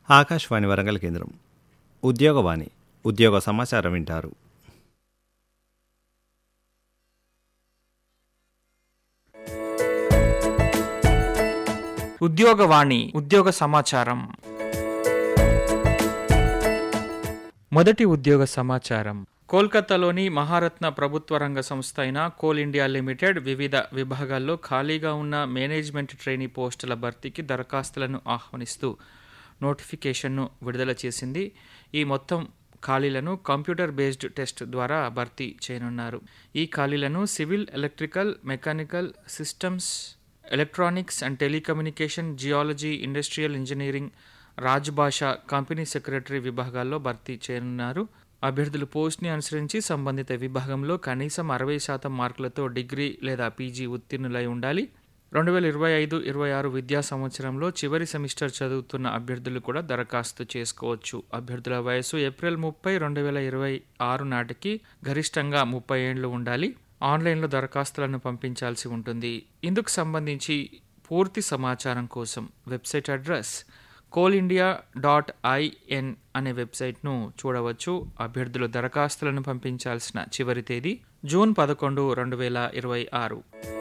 ఆకాశవాణి వరంగల్ కేంద్రం ఉద్యోగవాణి ఉద్యోగ సమాచారం వింటారు ఉద్యోగవాణి ఉద్యోగ సమాచారం మొదటి ఉద్యోగ సమాచారం కోల్కతాలోని మహారత్న ప్రభుత్వ రంగ సంస్థ అయిన కోల్ ఇండియా లిమిటెడ్ వివిధ విభాగాల్లో ఖాళీగా ఉన్న మేనేజ్మెంట్ ట్రైనీ పోస్టుల భర్తీకి దరఖాస్తులను ఆహ్వానిస్తూ నోటిఫికేషన్ను విడుదల చేసింది ఈ మొత్తం ఖాళీలను కంప్యూటర్ బేస్డ్ టెస్ట్ ద్వారా భర్తీ చేయనున్నారు ఈ ఖాళీలను civil electrical mechanical systems electronics and telecommunication geology industrial engineering Rajbhasha company secretary విభాగాల్లో భర్తీ చేయనున్నారు అభ్యర్థులు పోస్ట్ని అనుసరించి సంబంధిత విభాగంలో కనీసం అరవై శాతం మార్కులతో డిగ్రీ లేదా పీజీ ఉత్తీర్ణులై ఉండాలి రెండు వేల ఇరవై ఐదు ఇరవై ఆరు విద్యా సంవత్సరంలో చివరి సెమిస్టర్ చదువుతున్న అభ్యర్థులు కూడా దరఖాస్తు చేసుకోవచ్చు అభ్యర్థుల వయసు ఏప్రిల్ ముప్పై రెండు వేల ఇరవై ఆరు నాటికి గరిష్టంగా ముప్పై ఏండ్లు ఉండాలి ఆన్లైన్లో దరఖాస్తులను పంపించాల్సి ఉంటుంది ఇందుకు సంబంధించి పూర్తి సమాచారం కోసం website address coal India dot I N అనే వెబ్సైట్ను చూడవచ్చు అభ్యర్థులు దరఖాస్తులను పంపించాల్సిన చివరి తేదీ జూన్ పదకొండు రెండు వేల ఇరవై ఆరు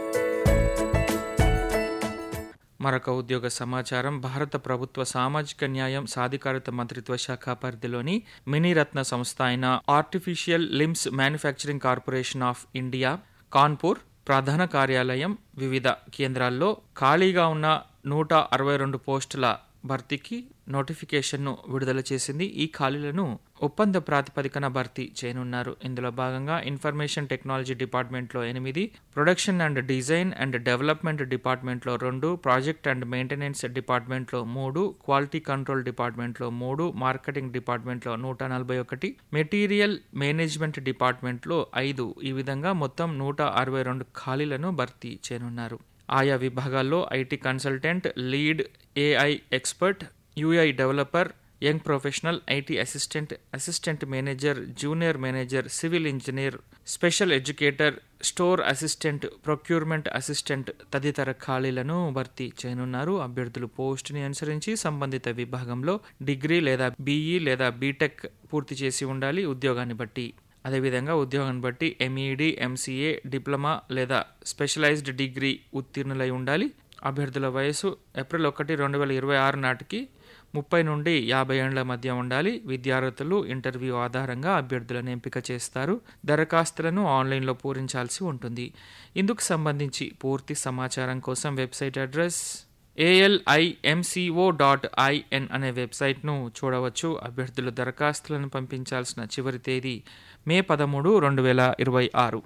మరొక ఉద్యోగ సమాచారం భారత ప్రభుత్వ సామాజిక న్యాయం సాధికారత మంత్రిత్వ శాఖ పరిధిలోని మినీరత్న సంస్థ అయిన artificial limbs manufacturing corporation of India Kanpur ప్రధాన కార్యాలయం వివిధ కేంద్రాల్లో ఖాళీగా ఉన్న నూట అరవై రెండు పోస్టుల భర్తీకి నోటిఫికేషన్ను విడుదల చేసింది ఈ ఖాళీలను ఒప్పంద ప్రాతిపదికన భర్తీ చేయనున్నారు ఇందులో భాగంగా ఇన్ఫర్మేషన్ టెక్నాలజీ డిపార్ట్మెంట్లో ఎనిమిది production and design and development డిపార్ట్మెంట్లో రెండు ప్రాజెక్ట్ అండ్ మెయింటెనెన్స్ డిపార్ట్మెంట్లో మూడు క్వాలిటీ కంట్రోల్ డిపార్ట్మెంట్లో మూడు మార్కెటింగ్ డిపార్ట్మెంట్లో నూట నలభై ఒకటి మెటీరియల్ మేనేజ్మెంట్ డిపార్ట్మెంట్లో ఐదు ఈ విధంగా మొత్తం నూట అరవై రెండు ఖాళీలను భర్తీ చేయనున్నారు ఆయా విభాగాల్లో IT consultant lead AI expert UI developer young professional IT assistant assistant manager junior manager civil engineer special educator store assistant procurement assistant తదితర ఖాళీలను భర్తీ చేయనున్నారు అభ్యర్థులు పోస్టుని అనుసరించి సంబంధిత విభాగంలో డిగ్రీ లేదా బీఈ లేదా బీటెక్ పూర్తి చేసి ఉండాలి ఉద్యోగాన్ని బట్టి అదేవిధంగా ఉద్యోగాన్ని బట్టి ఎంఈడి ఎంసీఏ డిప్లొమా లేదా స్పెషలైజ్డ్ డిగ్రీ ఉత్తీర్ణులై ఉండాలి అభ్యర్థుల వయసు ఏప్రిల్ ఒకటి రెండు వేల ఇరవై ఆరు నాటికి ముప్పై నుండి యాభై ఏళ్ల మధ్య ఉండాలి విద్యార్థులు ఇంటర్వ్యూ ఆధారంగా అభ్యర్థులను ఎంపిక చేస్తారు దరఖాస్తులను ఆన్లైన్లో పూరించాల్సి ఉంటుంది ఇందుకు సంబంధించి పూర్తి సమాచారం కోసం website address ALIMCO dot I N అనే వెబ్సైట్ను చూడవచ్చు అభ్యర్థులు దరఖాస్తులను పంపించాల్సిన చివరి తేదీ మే పదమూడు రెండు వేల ఇరవై ఆరు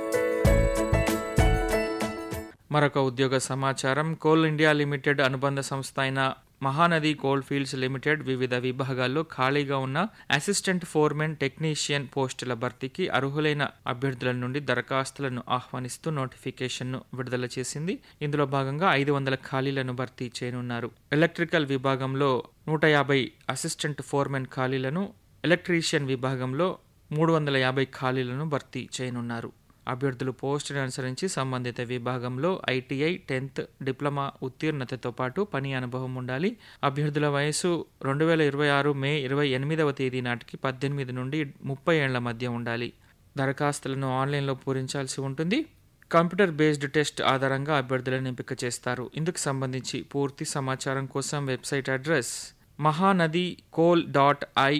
మరొక ఉద్యోగ సమాచారం కోల్ ఇండియా లిమిటెడ్ అనుబంధ సంస్థ అయిన మహానది కోల్డ్ ఫీల్డ్స్ లిమిటెడ్ వివిధ విభాగాల్లో ఖాళీగా ఉన్న అసిస్టెంట్ ఫోర్మెన్ టెక్నీషియన్ పోస్టుల భర్తీకి అర్హులైన అభ్యర్థుల నుండి దరఖాస్తులను ఆహ్వానిస్తూ నోటిఫికేషన్ను విడుదల చేసింది ఇందులో భాగంగా ఐదు వందల ఖాళీలను భర్తీ చేయనున్నారు ఎలక్ట్రికల్ విభాగంలో నూట యాభై అసిస్టెంట్ ఫోర్మెన్ ఖాళీలను ఎలక్ట్రీషియన్ విభాగంలో మూడు వందల యాభై ఖాళీలను భర్తీ చేయనున్నారు అభ్యర్థులు పోస్టును అనుసరించి సంబంధిత విభాగంలో ఐటీఐ టెన్త్ డిప్లొమా ఉత్తీర్ణతతో పాటు పని అనుభవం ఉండాలి అభ్యర్థుల వయసు రెండు వేల ఇరవై ఆరు మే ఇరవై ఎనిమిదవ తేదీ నాటికి పద్దెనిమిది నుండి ముప్పై ఏళ్ల మధ్య ఉండాలి దరఖాస్తులను ఆన్లైన్లో పూరించాల్సి ఉంటుంది కంప్యూటర్ బేస్డ్ టెస్ట్ ఆధారంగా అభ్యర్థులను ఎంపిక చేస్తారు ఇందుకు సంబంధించి పూర్తి సమాచారం కోసం website address Mahanadi coal dot I